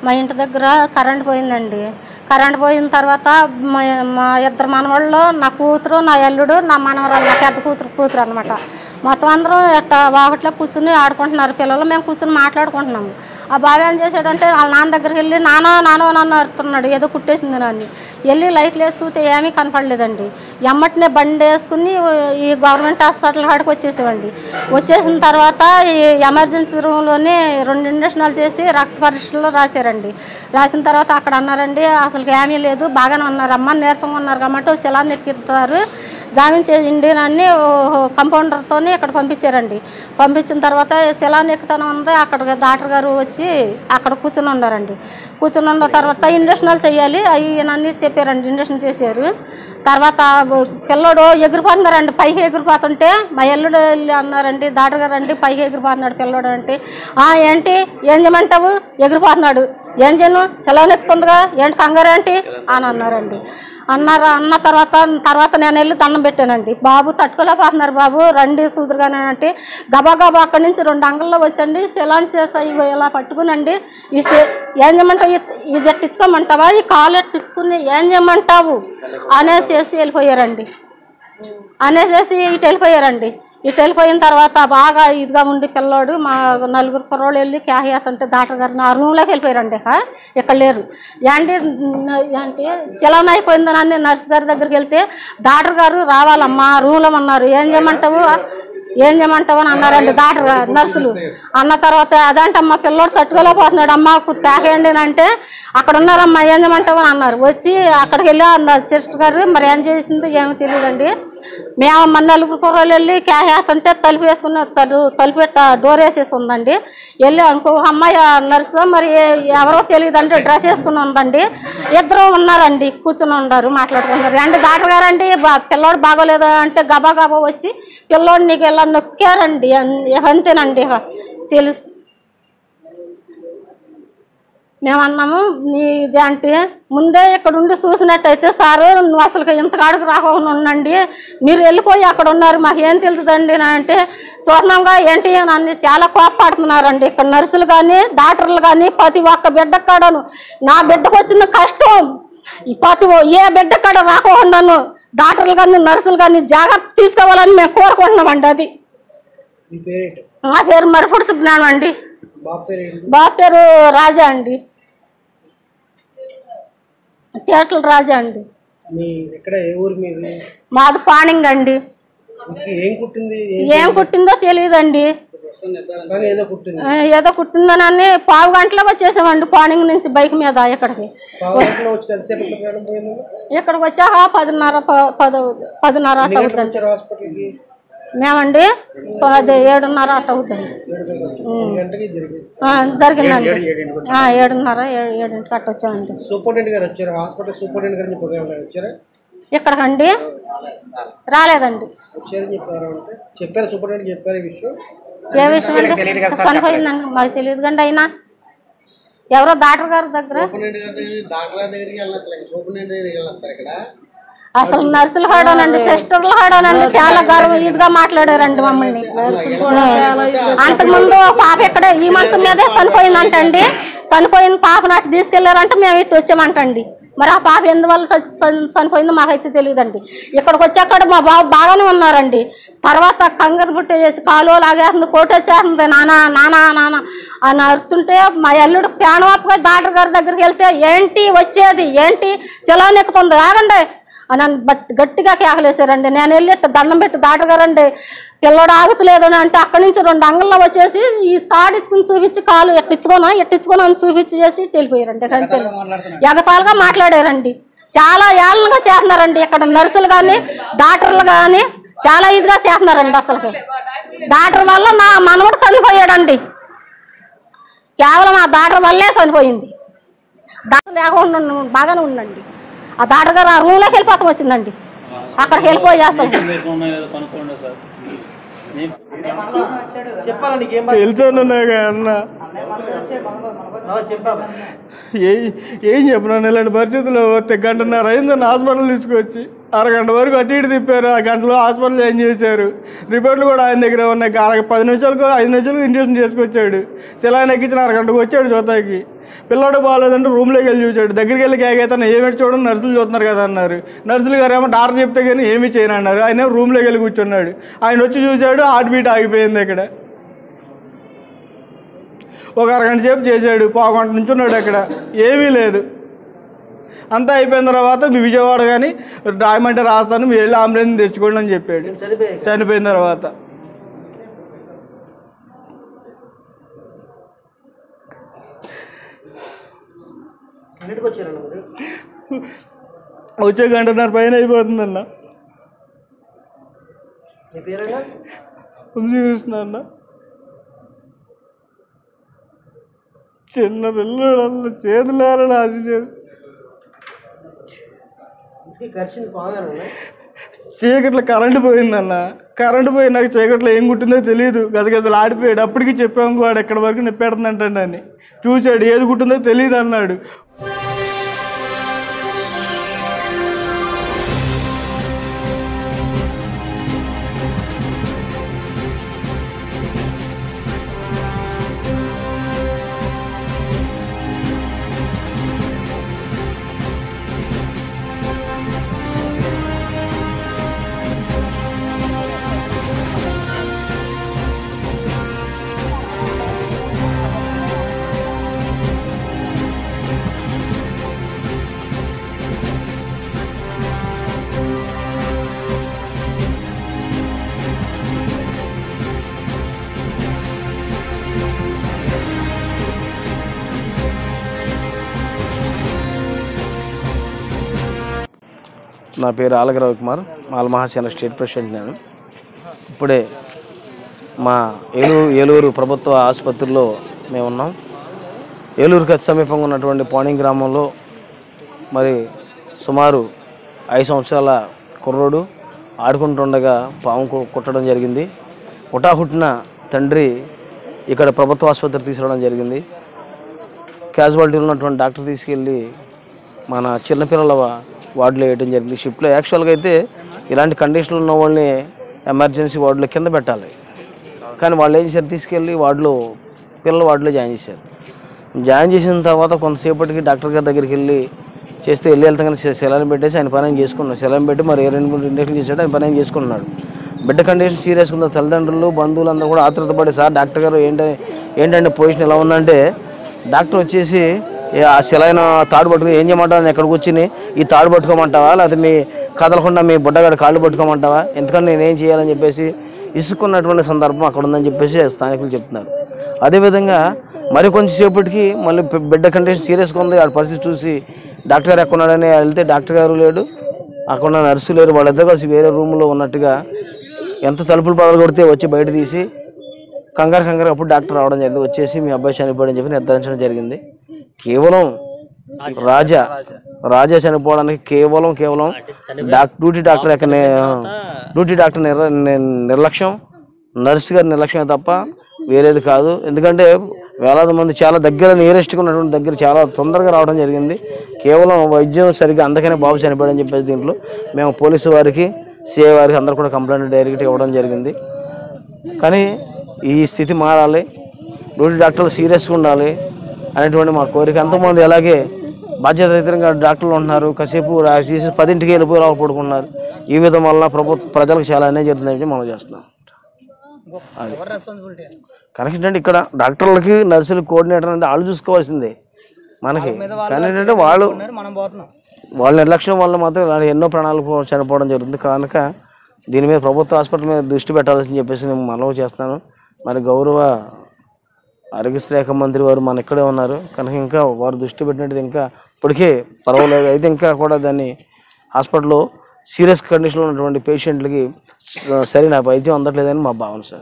మా ఇంటి దగ్గర కరెంట్ పోయిందండి కరెంట్ పోయిన తర్వాత మా మా ఇద్దరు మనవాళ్ళు నా కూతురు నా అల్లుడు నా మనవరాలు నా పెద్ద కూతురు కూతురు అనమాట మొత్తం అందరం ఎట్ట వాకట్లో కూర్చుని ఆడుకుంటున్నారు పిల్లలు మేము కూర్చుని మాట్లాడుకుంటున్నాము ఆ బావి ఏం చేశాడంటే వాళ్ళ నాన్న దగ్గరికి వెళ్ళి నాన్న నాన్న నాన్న అరుతున్నాడు ఏదో కుట్టేసింది నాన్ని వెళ్ళి లైట్లు వేసి చూస్తే ఏమీ కనపడలేదండి ఎమ్మటినే బండి వేసుకుని ఈ గవర్నమెంట్ హాస్పిటల్ కాడికి వచ్చేసేవండి వచ్చేసిన తర్వాత ఈ ఎమర్జెన్సీ రూమ్లోనే రెండు ఇంజక్షన్లు చేసి రక్త పరీక్షలు రాశారండి రాసిన తర్వాత అక్కడ అన్నారండి అసలు ఏమీ లేదు బాగానే ఉన్నారు అమ్మ నీరసంగా ఉన్నారు కాబట్టి శిలాన్ని ఎక్కిస్తారు జామీన్ చేయండి అని కంపౌండర్తో ఇక్కడ పంపించారండి పంపించిన తర్వాత శిలాన్ని ఎక్కుతాను ఉంది అక్కడ డాక్టర్ గారు వచ్చి అక్కడ కూర్చుని ఉన్నారండి కూర్చుని ఉన్న తర్వాత ఇంజక్షన్లు చేయాలి అవి అన్నీ చెప్పారండి ఇంజక్షన్ చేశారు తర్వాత పిల్లోడు ఎగిరిపోతున్నారండి పైకి ఎగిరిపోతుంటే మా ఎల్లుడు వెళ్ళి అన్నారండి డాక్టర్ గారు అండి పైకి ఎగిరిపోతున్నాడు పిల్లోడు అంటే "ఆ, ఏంటి ఏం చేయమంటావు ఎగిరిపోతున్నాడు ఏం చేయను సెలవులు ఎక్కుతుందిగా ఏంటి కంగారు ఏంటి అని అన్నారండి అన్నారు అన్న తర్వాత తర్వాత నేను వెళ్ళి దండం పెట్టానండి బాబు తట్టుకోలేకపోతున్నారు బాబు రండి సూదురుగానే అంటే గబా గబా అక్కడి నుంచి రెండు అంగల్లో వచ్చండి సెలాన్ చేస్తా ఇవి ఇలా పట్టుకునండి ఈ సే- ఏం చేయమంటావు ఇది- ఇది ఎట్టించుకోమంటావా ఈ కాలు ఎట్టించుకుని ఏం చేయమంటావు అనేసేసి వెళ్ళిపోయారండి అనేసేసి ఇటు వెళ్ళిపోయారండి ఇటు వెళ్ళిపోయిన తర్వాత బాగా ఇదిగా ఉండి పిల్లోడు మా నలుగురు కుర్రోళ్ళు వెళ్ళి క్యాహేస్తుంటే డాక్టర్ గారిని ఆ రూమ్లోకి వెళ్ళిపోయారండి హా? ఇక్కడ లేరు ఏంటి ఏంటి చలన అయిపోయిందని నర్స్ గారి దగ్గరికి వెళ్తే డాక్టర్ గారు రావాలమ్మా రూమ్లో ఉన్నారు ఏం చేయమంటావు ఏం చేయమంటావు అని అన్నారండి డాక్టర్ గారు నర్సులు అన్న తర్వాత అదంటమ్మా పిల్లోడు తట్టుకోలేకపోతున్నాడు అమ్మా తాకేయండి అని అంటే అక్కడ ఉన్నారమ్మా ఏం చేయమంటావు అని అన్నారు వచ్చి అక్కడికి వెళ్ళి అన్నారు సిస్టర్ గారు మరి ఏం చేసిందో ఏమో తెలియదండి మేము మన నలుగురు కుర్రోళ్ళు వెళ్ళి క్యాహేస్తుంటే తలుపు వేసుకుని తలు తలుపు పెట్ట డోర్ వేసేసి ఉందండి వెళ్ళి ఇంకో అమ్మాయి ఆ నర్సు మరి ఏ- ఎవరో తెలియదండి డ్రెస్ వేసుకుని ఉందండి ఇద్దరు ఉన్నారండి కూర్చుని ఉన్నారు మాట్లాడుకున్నారు అంటే డాక్టర్ గారండి బా- పిల్లోడు బాగోలేదు అంటే గబా గబా వచ్చి పిల్లోడు నీకు ఇలా నొక్కారండి అన్- ఇక అంతేనండి ఇక తెలుసు మేము అన్నాము నీది అంటే ముందే ఇక్కడ ఉండి చూసినట్టయితే సారు నువ్వు అసలు ఇంత కాడికి రాకుండా ఉండండి మీరు వెళ్ళిపోయి అక్కడ ఉన్నారు మాకు ఏం తెలుస్తుందండి అని అంటే చూడనంగా ఏంటి అని అన్ని చాలా కోపడుతున్నారండి ఇక్కడ నర్సులు కానీ డాక్టర్లు కానీ ప్రతి ఒక్క బిడ్డ కాడను నా బిడ్డకు వచ్చిన కష్టం ఈ ప్రతి ఒ- ఏ బిడ్డ కాడ రాకుండాను డాక్టర్లు కానీ నర్సులు కానీ జాగ్రత్త తీసుకోవాలని మేము కోరుకుంటున్నామండి అది మీ పేరేంటి మా పేరు మరపుడు సుజ్ఞానం అండి బాబు పేరేంటి బాబు పేరు రాజా అండి తేటల రాజా అండి మీ ఎక్కడ ఏ ఊరు మీది మాది పాణింగ్ అండి ఇంతకీ ఏం కుట్టింది ఏం ఏం కుట్టిందో తెలియదండి కానీ ఏదో కుట్టింది ఆ, ఏదో కుట్టిందని పావు గంటలో వచ్చేసామండి పాణింగ్ నుంచి బైక్ మీద ఇక్కడికి పావుగంటలో వచ్చి ఎంతసేపు ఎక్కడ ప్రయాణం పోయింది ఇక్కడికి వచ్చాక పదిన్నర ప- పద పదిన్నర అట్ట ఎన్ని అవుద్దండి వచ్చారు హాస్పిటల్కి మేమండి పది ఏడున్నర అట్ట అవుద్దండి ఎన్ని గంటకి జరిగింది ఆ, జరిగిందండి ఆ, ఏడున్నర ఏ- ఏడింటికి అట్ట వచ్చామండి సూపరింటెండెంట్ గారు వచ్చారు హాస్పిటల్ సూపరింటెండెంట్ గారు చెప్పారు ఏమన్నా వచ్చారా ఇక్కడికండి రాలేదండి వచ్చారని చెప్పారు అంటే చెప్పారు సూపరింటెండెంట్ చెప్పారు ఈ విషయం ఏ విషయం అండి చనిపోయిందండి మాకు తెలియదు కండి అయినా ఎవరో డాక్టర్ గారి దగ్గర సూపరింటెండెంట్ గారి డాక్టర్ దగ్గరికి వెళ్ళట్లేదు సూపరింటెండెంట్ దగ్గరికి వెళ్తారు ఇక్కడ అసలు నర్సులు కాడానండి సిస్టర్లు కాడానండి చాలా గర్వ ఇదిగా మాట్లాడారండి మమ్మల్ని అంతకుముందు పాప ఇక్కడే ఈ మంచం మీదే చనిపోయిందంటండి చనిపోయిన పాప నాటి తీసుకెళ్లారంటే మేము ఇటు వచ్చామంటండి మరి ఆ పాప ఎందువల్ల చ- చ- చనిపోయిందో మాకైతే తెలియదండి ఇక్కడికి వచ్చాక మా బాబు బాగానే ఉన్నారండి తర్వాత కంగరు పుట్టే చేసి కాలు లాగేస్తుంది కోటొచ్చేస్తుంది నానా నానా నానా అని అరుతుంటే మా అల్లుడు ప్రాణవాపుగా డాక్టర్ గారి దగ్గరికి వెళ్తే ఏంటి వచ్చేది ఏంటి చిలాన్ ఎక్కుతుంది ఆగండి అని నన్ను బట్ గట్టిగా కేకలేశారండి నేను వెళ్ళి ఇట్ట దండం పెట్టి డాక్టర్ గారండి పిల్లడు ఆగుతలేదు అని అంటే అక్కడి నుంచి రెండు అంగల్లో వచ్చేసి ఈ తాడిచ్చుకుని చూపించి కాలు ఎట్టించుకోనా ఎట్టించుకోనా అని చూపించి చేసి వెళ్ళిపోయారండి అంతే ఎగతాలుగా మాట్లాడారండి చాలా ఏళ్ళగా చేస్తున్నారండి ఇక్కడ నర్సులు కానీ డాక్టర్లు కానీ చాలా ఇదిగా చేస్తున్నారండి అసలు డాక్టర్ వల్ల నా మనవడు చనిపోయాడండి కేవలం ఆ డాక్టర్ వల్లే చనిపోయింది డాక్టర్ లేకుండా ఉన్న- బాగానే ఉండండి ఆ డాక్టర్ గారు ఆ రూమ్లోకి వెళ్ళిపోతాం వచ్చిందండి అక్కడికి వెళ్ళిపోయి అసలు చెప్పాలా నీకేం తెలుసానన్నా అన్న చెప్పాము ఏ ఏం చెప్పినాను ఇలాంటి పరిస్థితుల్లో వస్తే గంటన్నర అయిందన్న హాస్పిటల్ తీసుకొచ్చి అరగంట వరకు అటు ఇటు తిప్పారు ఆ గంటలో హాస్పిటల్ జాయిన్ చేశారు రిపోర్ట్లు కూడా ఆయన దగ్గర ఉన్నాయి అర పది నిమిషాలకు ఐదు నిమిషాలకు ఇంజక్షన్ చేసుకొచ్చాడు శిలాయన ఎక్కించిన అరగంటకు వచ్చాడు చూతాకి పిల్లాడు బాగాలేదంటే రూమ్లోకి వెళ్ళి చూశాడు దగ్గరికి వెళ్ళి కేకైతే ఏమిటి చూడండి నర్సులు చూస్తున్నారు కదా అన్నారు నర్సులు గారు ఏమో డాక్టర్ చెప్తే కానీ ఏమీ చేయను అన్నారు ఆయన రూమ్లోకి వెళ్ళి కూర్చున్నాడు ఆయన వచ్చి చూశాడు హార్ట్ బీట్ ఆగిపోయింది ఇక్కడ ఒక అరగంట సేపు చేశాడు పావుగంట నుంచున్నాడు అక్కడ ఏమీ లేదు అంతా అయిపోయిన తర్వాత మీ విజయవాడ కానీ రాయమంటే రాస్తాను మీరు వెళ్ళి అంబులెన్స్ తెచ్చుకోండి అని చెప్పాడు చనిపోయి చనిపోయిన తర్వాత ఎన్నింటికి వచ్చారండి మీరు వచ్చే గంటన్నర పైన అయిపోతుందన్న మీ పేరైనా వంశీకృష్ణ అన్న చిన్న పిల్లలు చేతులారా నాశనం ఇంటికి ఖర్చుని బాగానే చీకట్లో కరెంటు పోయిందన్న కరెంటు పోయి నాకు చీకట్లో ఏం కుట్టిందో తెలియదు గజగజలు ఆడిపోయాడు అప్పటికి చెప్పాము వాడు ఎక్కడి వరకు నిప్పెడుతుందంటండి అని చూశాడు ఏది కుట్టిందో తెలియదు అన్నాడు నా పేరు ఆలగరావు కుమార్ మాల మహాసేన స్టేట్ ప్రెసిడెంట్ నేను ఇప్పుడే మా ఏలూరు ఏలూరు ప్రభుత్వ ఆసుపత్రిలో మేము ఉన్నాం ఏలూరుకి అతి సమీపంగా ఉన్నటువంటి పాణి గ్రామంలో మరి సుమారు ఐదు సంవత్సరాల కుర్రోడు ఆడుకుంటుండగా పాము కు- కుట్టడం జరిగింది హుటాహుటిన తండ్రి ఇక్కడ ప్రభుత్వ ఆసుపత్రికి తీసుకురావడం జరిగింది క్యాజువాలిటీలో ఉన్నటువంటి డాక్టర్ తీసుకెళ్ళి మన చిన్నపిల్లల వా- వార్డులో వేయడం జరిగింది షిఫ్ట్లో యాక్చువల్గా అయితే ఇలాంటి కండిషన్లు ఉన్న వాళ్ళని ఎమర్జెన్సీ వార్డులో కింద పెట్టాలి కానీ వాళ్ళు ఏం చేశారు తీసుకెళ్ళి వార్డులో పిల్లల వార్డులో జాయిన్ చేశారు జాయిన్ చేసిన తర్వాత కొంతసేపటికి డాక్టర్ గారి దగ్గరికి వెళ్ళి చేస్తే వెళ్ళి వెళ్తాగానే సెలైన్ పెట్టేసి ఆయన పని ఆయన చేసుకున్నాడు సెలైన్ పెట్టి మరి ఏ రెండు మూడు ఇంజక్షన్ చేశాడు ఆయన పని ఆయన చేసుకున్నాడు బిడ్డ కండిషన్ సీరియస్గా ఉందో తల్లిదండ్రులు బంధువులు అందరూ కూడా ఆతృత పడి సార్ డాక్టర్ గారు ఏంటి ఏంటంటే పొజిషన్ ఎలా ఉందంటే డాక్టర్ వచ్చేసి "ఏ, ఆ సెలైన తాడు పట్టుకుని ఏం చేయమంటావు అని ఎక్కడికి వచ్చి ఈ తాడు పట్టుకోమంటావా లేకపోతే మీ కదలకుండా మీ బుడ్డగాడి కాళ్ళు పట్టుకోమంటావా ఎందుకంటే నేనేం చేయాలని చెప్పేసి ఇసుకున్నటువంటి సందర్భం అక్కడ ఉందని చెప్పేసి స్థానికులు చెప్తున్నారు అదేవిధంగా మరి కొంచెంసేపటికి మళ్ళీ బి- బిడ్డ కండిషన్ సీరియస్గా ఉంది ఆ పరిస్థితి చూసి డాక్టర్ గారు ఎక్కడున్నాడని వెళ్తే డాక్టర్ గారు లేడు అక్కడ ఉన్న నర్సు లేరు వాళ్ళిద్దరు కలిసి వేరే రూమ్లో ఉన్నట్టుగా ఎంత తలుపులు పగలు కొడితే వచ్చి బయట తీసి కంగారు కంగారు అప్పుడు డాక్టర్ రావడం జరిగింది వచ్చేసి మీ అబ్బాయి చనిపోయాడని చెప్పి నిర్ధారించడం జరిగింది కేవలం రాజా రాజా చనిపోవడానికి కేవలం కేవలం డాక్ డ్యూటీ డాక్టర్ యొక్క ని- డ్యూటీ డాక్టర్ నిర్ ని- నిర్లక్ష్యం నర్సు గారి నిర్లక్ష్యం తప్ప వేరేది కాదు ఎందుకంటే వేలాది మంది చాలా దగ్గర నియరెస్ట్గా ఉన్నటువంటి దగ్గర చాలా తొందరగా రావడం జరిగింది కేవలం వైద్యం సరిగ్గా అందకనే బాబు చనిపోయాడని చెప్పేసి దీంట్లో మేము పోలీసు వారికి సిఐ వారికి అందరూ కూడా కంప్లైంట్ డైరెక్ట్ ఇవ్వడం జరిగింది కానీ ఈ స్థితి మారాలి డ్యూటీ డాక్టర్లు సీరియస్గా ఉండాలి అనేటువంటి మా కోరిక ఎంతోమంది అలాగే బాధ్యతారహితంగా డాక్టర్లు ఉంటున్నారు కాసేపు రా- చేసి పదింటికి వెళ్ళిపోయి రావు పడుకున్నారు ఈ విధం వల్ల ప్రభుత్వ ప్రజలకు చాలా అన్యాయం జరుగుతుందని మనం చేస్తున్నాం అది కనుక ఏంటంటే ఇక్కడ డాక్టర్లకి నర్సులు కోఆర్డినేటర్ అంటే వాళ్ళు చూసుకోవాల్సిందే మనకి కానీ ఏంటంటే వాళ్ళు వాళ్ళ నిర్లక్ష్యం వల్ల మాత్రం ఇలాంటి ఎన్నో ప్రాణాలు పో- చనిపోవడం జరుగుతుంది కనుక దీని మీద ప్రభుత్వ హాస్పిటల్ మీద దృష్టి పెట్టాల్సింది చెప్పేసి నేను మనవి చేస్తాను మరి గౌరవ ఆరోగ్య శాఖ మంత్రి వారు మన ఇక్కడే ఉన్నారు కనుక ఇంకా వారు దృష్టి పెట్టినట్టు ఇంకా ఇప్పటికే పర్వాలేదు అయితే ఇంకా కూడా దాన్ని హాస్పిటల్లో సీరియస్ కండిషన్లో ఉన్నటువంటి పేషెంట్లకి స- సరైన వైద్యం అందట్లేదని మా భావన సార్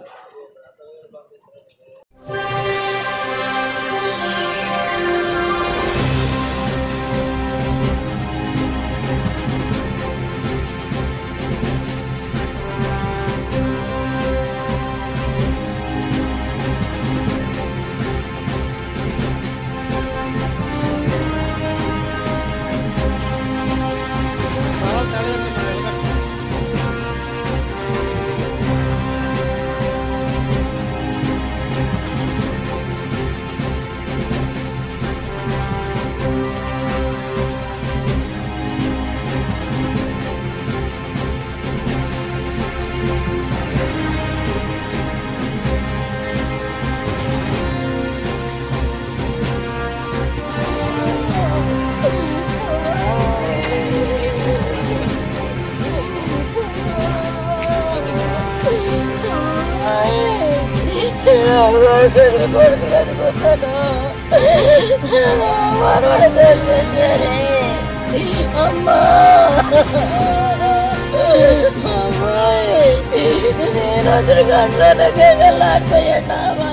చాలా తేడా ఉంది. అమ్మా అమ్మాయి నేను అసలు గంటలకే వెళ్ళాడిపోయాడు